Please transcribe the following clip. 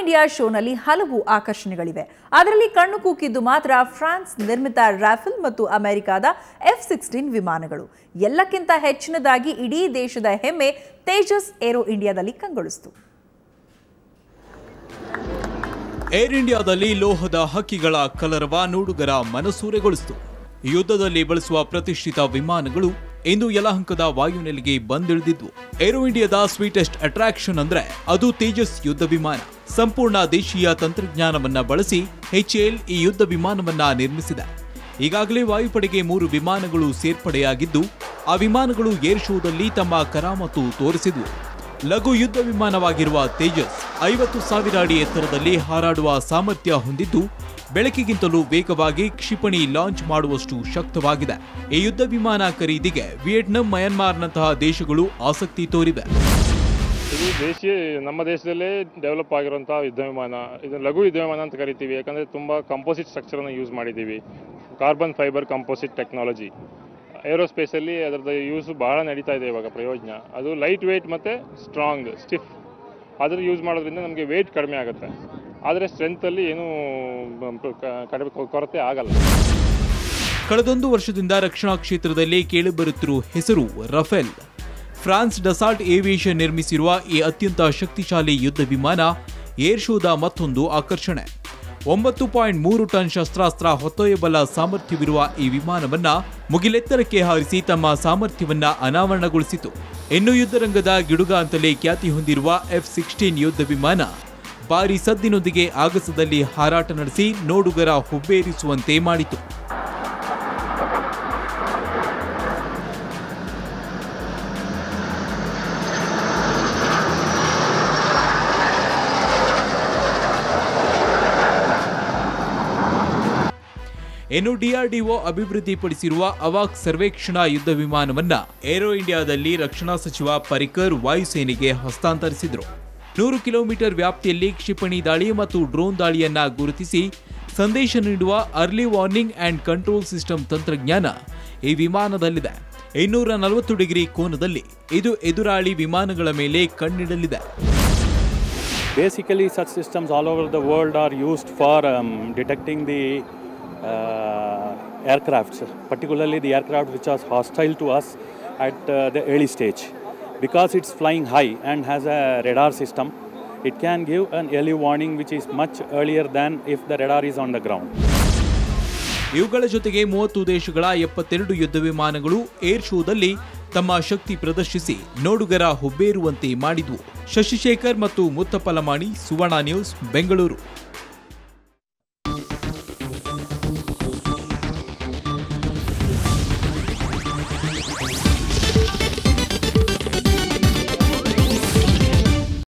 India ಶೋನಲ್ಲಿ ಹಲವು ಆಕರ್ಷಣೆಗಳಿವೆ ಅದರಲ್ಲಿ ಕಣ್ಣು ಕೂಕಿದ್ದು ಮಾತ್ರ ಫ್ರಾನ್ಸ್ ನಿರ್ಮಿತ ರಾಫೆಲ್ ಮತ್ತು ಅಮೆರಿಕಾದ ಎಫ್ ಸಿಕ್ಸ್ಟೀನ್ ವಿಮಾನಗಳು ಎಲ್ಲಕ್ಕಿಂತ ಹೆಚ್ಚಿನದಾಗಿ ಇಡೀ ದೇಶದ ಹೆಮ್ಮೆ ತೇಜಸ್ ಏರೋ ಇಂಡಿಯಾದಲ್ಲಿ ಕಂಗೊಳಿಸಿತು ಏರ್ ಇಂಡಿಯಾದಲ್ಲಿ ಲೋಹದ ಹಕ್ಕಿಗಳ ಕಲರವ ನೋಡುಗರ ಮನಸೂರೆಗೊಳಿಸಿತು ಯುದ್ಧದಲ್ಲಿ ಬಳಸುವ ಪ್ರತಿಷ್ಠಿತ ವಿಮಾನಗಳು ಇಂದು ಯಲಹಂಕದ ವಾಯುನೆಲೆಗೆ ಬಂದಿಳಿದಿದ್ವು ಏರೋ ಇಂಡಿಯಾದ ಸ್ವೀಟೆಸ್ಟ್ ಅಟ್ರಾಕ್ಷನ್ ಅಂದ್ರೆ ಅದು ತೇಜಸ್ ಯುದ್ಧ ವಿಮಾನ ಸಂಪೂರ್ಣ ದೇಶೀಯ ತಂತ್ರಜ್ಞಾನವನ್ನ ಬಳಸಿ ಎಚ್ಎಎಲ್ ಈ ಯುದ್ಧ ವಿಮಾನವನ್ನ ನಿರ್ಮಿಸಿದೆ ಈಗಾಗಲೇ ವಾಯುಪಡೆಗೆ ಮೂರು ವಿಮಾನಗಳು ಸೇರ್ಪಡೆಯಾಗಿದ್ದು ಆ ವಿಮಾನಗಳು ಏರ್ ಶೋದಲ್ಲಿ ತಮ್ಮ ಕರಾಮತ್ತು ತೋರಿಸಿದ್ವು ಲಘು ಯುದ್ಧ ವಿಮಾನವಾಗಿರುವ ತೇಜಸ್ ಐವತ್ತು ಸಾವಿರ ಅಡಿ ಎತ್ತರದಲ್ಲಿ ಹಾರಾಡುವ ಸಾಮರ್ಥ್ಯ ಹೊಂದಿದ್ದು ಬೆಳಕಿಗಿಂತಲೂ ವೇಗವಾಗಿ ಕ್ಷಿಪಣಿ ಲಾಂಚ್ ಮಾಡುವಷ್ಟು ಶಕ್ತವಾಗಿದೆ ಈ ಯುದ್ಧ ವಿಮಾನ ಖರೀದಿಗೆ ವಿಯೆಟ್ನಾಂ ಮಯನ್ಮಾರ್ನಂತಹ ದೇಶಗಳು ಆಸಕ್ತಿ ತೋರಿವೆ ಇದು ದೇಶೀಯ ನಮ್ಮ ದೇಶದಲ್ಲೇ ಡೆವಲಪ್ ಆಗಿರುವಂಥ ಯುದ್ಧ ವಿಮಾನ ಇದು ಲಘು ಯುದ್ಧ ವಿಮಾನ ಅಂತ ಕರಿತೀವಿ ಯಾಕಂದರೆ ತುಂಬ ಕಂಪೋಸಿಟ್ ಸ್ಟ್ರಕ್ಚರನ್ನು ಯೂಸ್ ಮಾಡಿದ್ದೀವಿ ಕಾರ್ಬನ್ ಫೈಬರ್ ಕಂಪೋಸಿಟ್ ಟೆಕ್ನಾಲಜಿ ಏರೋಸ್ಪೇಸಲ್ಲಿ ಅದರದ್ದು ಯೂಸ್ ಬಹಳ ನಡೀತಾ ಇದೆ ಇವಾಗ ಪ್ರಯೋಜನ ಅದು ಲೈಟ್ ವೆಯ್ಟ್ ಮತ್ತು ಸ್ಟ್ರಾಂಗ್ ಸ್ಟಿಫ್ ಅದ್ರ ಯೂಸ್ ಮಾಡೋದ್ರಿಂದ ನಮಗೆ ವೆಯ್ಟ್ ಕಡಿಮೆ ಆಗುತ್ತೆ ಆದರೆ ಸ್ಟ್ರೆಂತಲ್ಲಿ ಏನೂ ಕಡಿಮೆ ಕೊರತೆ ಆಗಲ್ಲ ಕಳೆದೊಂದು ವರ್ಷದಿಂದ ರಕ್ಷಣಾ ಕ್ಷೇತ್ರದಲ್ಲಿ ಕೇಳಿಬರುತ್ತಿರುವ ಹೆಸರು ರಫೇಲ್ ಫ್ರಾನ್ಸ್ ಡಸಾಲ್ಟ್ ಏವಿಯೇಷನ್ ನಿರ್ಮಿಸಿರುವ ಈ ಅತ್ಯಂತ ಶಕ್ತಿಶಾಲಿ ಯುದ್ಧ ವಿಮಾನ ಏರ್ ಶೋದ ಮತ್ತೊಂದು ಆಕರ್ಷಣೆ ಒಂಬತ್ತು ಪಾಯಿಂಟ್ ಮೂರು ಟನ್ ಶಸ್ತ್ರಾಸ್ತ್ರ ಹೊತ್ತೊಯ್ಯಬಲ್ಲ ಸಾಮರ್ಥ್ಯವಿರುವ ಈ ವಿಮಾನವನ್ನ ಮುಗಿಲೆತ್ತರಕ್ಕೆ ಹಾರಿಸಿ ತಮ್ಮ ಸಾಮರ್ಥ್ಯವನ್ನ ಅನಾವರಣಗೊಳಿಸಿತು ಇನ್ನು ಯುದ್ಧರಂಗದ ಗಿಡುಗ ಅಂತಲೇ ಖ್ಯಾತಿ ಹೊಂದಿರುವ ಎಫ್ ಸಿಕ್ಸ್ಟೀನ್ ಯುದ್ಧ ವಿಮಾನ ಭಾರಿ ಸದ್ದಿನೊಂದಿಗೆ ಆಗಸದಲ್ಲಿ ಹಾರಾಟ ನಡೆಸಿ ನೋಡುಗರ ಹುಬ್ಬೇರಿಸುವಂತೆ ಮಾಡಿತು ಇನ್ನು ಡಿಆರ್ಡಿಒ ಅಭಿವೃದ್ಧಿಪಡಿಸಿರುವ ಅವಾಕ್ ಸರ್ವೇಕ್ಷಣಾ ಯುದ್ಧ ವಿಮಾನವನ್ನ ಏರೋ ಇಂಡಿಯಾದಲ್ಲಿ ರಕ್ಷಣಾ ಸಚಿವ ಪರಿಕರ್ ವಾಯುಸೇನೆಗೆ ಹಸ್ತಾಂತರಿಸಿದರು ನೂರು ಕಿಲೋಮೀಟರ್ ವ್ಯಾಪ್ತಿಯಲ್ಲಿ ಕ್ಷಿಪಣಿ ದಾಳಿ ಮತ್ತು ಡ್ರೋನ್ ದಾಳಿಯನ್ನ ಗುರುತಿಸಿ ಸಂದೇಶ ನೀಡುವ early warning and control system ತಂತ್ರಜ್ಞಾನ ಈ ವಿಮಾನದಲ್ಲಿದೆ ಇನ್ನೂರ ನಲವತ್ತು ಡಿಗ್ರಿ ಕೋನದಲ್ಲಿ ಇದು ಎದುರಾಳಿ ವಿಮಾನಗಳ ಮೇಲೆ ಕಣ್ಣಿಡಲಿದೆ Basically, such systems all over the world are used for um, detecting the uh, aircrafts, particularly the aircraft which are hostile to us at uh, the early stage. Because it's flying high and has a radar system, it can give an early warning which is much earlier than if the radar is on the ground. ಇವುಗಳ ಜೊತೆಗೆ ಮೂವತ್ತು ದೇಶಗಳ ಎಪ್ಪತ್ತೆರಡು ಯುದ್ಧ ವಿಮಾನಗಳು air ಶೋದಲ್ಲಿ ತಮ್ಮ ಶಕ್ತಿ ಪ್ರದರ್ಶಿಸಿ ನೋಡುಗರ ಹುಬ್ಬೇರುವಂತೆ ಮಾಡಿದ್ವು ಶಶಿಶೇಖರ್ ಮತ್ತು ಮುತ್ತಪ್ಪಲಮಾಣಿ ಸುವರ್ಣ ನ್ಯೂಸ್ ಬೆಂಗಳೂರು